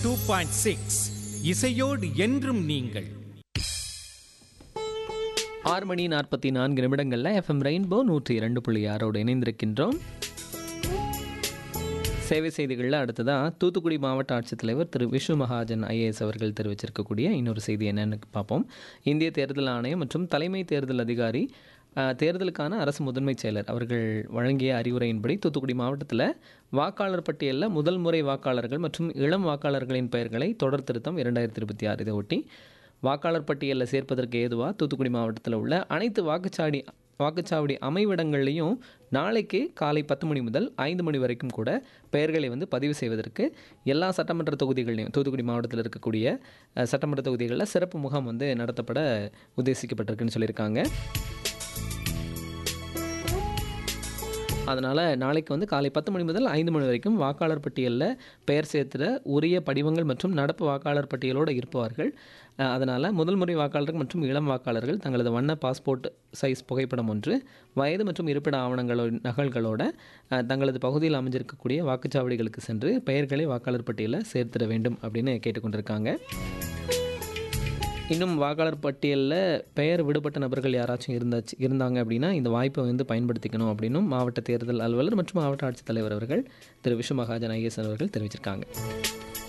two point six இசையோடு என்றும் நீங்கள் ஆறு மணி நாற்பத்தி நான்கு நிமிடங்களில் எஃப்எம் ரெயின்போ நூற்றி இரண்டு புள்ளி ஆறோடு இணைந்திருக்கின்றோம் சேவை செய்திகளில் அடுத்ததாக தூத்துக்குடி மாவட்ட ஆட்சித்தலைவர் திரு விஷ்ணு மகாஜன் ஐஏஎஸ் அவர்கள் தெரிவிச்சிருக்கக்கூடிய இன்னொரு செய்தி என்னன்னு பார்ப்போம் இந்திய தேர்தல் ஆணையம் மற்றும் தலைமை தேர்தல் அதிகாரி அஹ், தேர்தலுக்கான அரசு முதன்மைச் செயலர் அவர்கள் வழங்கிய அறிவுரையின்படி தூத்துக்குடி மாவட்டத்தில் வாக்காளர் பட்டியலில் முதல் முறை வாக்காளர்கள் மற்றும் இளம் வாக்காளர்களின் பெயர்களை தொடர் திருத்தம் இரண்டாயிரத்தி இருபத்தி ஆறு இதை ஒட்டி வாக்காளர் பட்டியலில் சேர்ப்பதற்கு ஏதுவாக தூத்துக்குடி மாவட்டத்தில் உள்ள அனைத்து வாக்குச்சாவடி வாக்குச்சாவடி அமைவிடங்கள்லையும் நாளைக்கு காலை பத்து மணி முதல் ஐந்து மணி வரைக்கும் கூட பெயர்களை வந்து பதிவு செய்வதற்கு எல்லா சட்டமன்ற தொகுதிகள்லையும் தூத்துக்குடி மாவட்டத்தில் இருக்கக்கூடிய அஹ், சட்டமன்ற தொகுதிகளில் சிறப்பு முகாம் வந்து நடத்தப்பட உத்தேசிக்கப்பட்டிருக்குன்னு சொல்லியிருக்காங்க அதனால் நாளைக்கு வந்து காலை பத்து மணி முதல் ஐந்து மணி வரைக்கும் வாக்காளர் பட்டியலில் பெயர் சேர்த்துற உரிய படிவங்கள் மற்றும் நடப்பு வாக்காளர் பட்டியலோடு இருப்பவர்கள் அதனால் முதல் முறை வாக்காளர்கள் மற்றும் இளம் வாக்காளர்கள் தங்களது வண்ண பாஸ்போர்ட் சைஸ் புகைப்படம் ஒன்று வயது மற்றும் இருப்பிட ஆவணங்களோ நகல்களோட அஹ், தங்களது பகுதியில் அமைஞ்சிருக்கக்கூடிய வாக்குச்சாவடிகளுக்கு சென்று பெயர்களை வாக்காளர் பட்டியலில் சேர்த்திட வேண்டும் அப்படின்னு கேட்டுக்கொண்டிருக்காங்க இன்னும் வாக்காளர் பட்டியலில் பெயர் விடுபட்ட நபர்கள் யாராச்சும் இருந்தாச்சு இருந்தாங்க அப்படின்னா இந்த வாய்ப்பை வந்து பயன்படுத்திக்கணும் அப்படின்னும் மாவட்ட தேர்தல் அலுவலர் மற்றும் மாவட்ட ஆட்சித்தலைவர் அவர்கள் திரு விஷ்ணு மகாஜன் ஐஎஸ் அவர்கள் தெரிவிச்சிருக்காங்க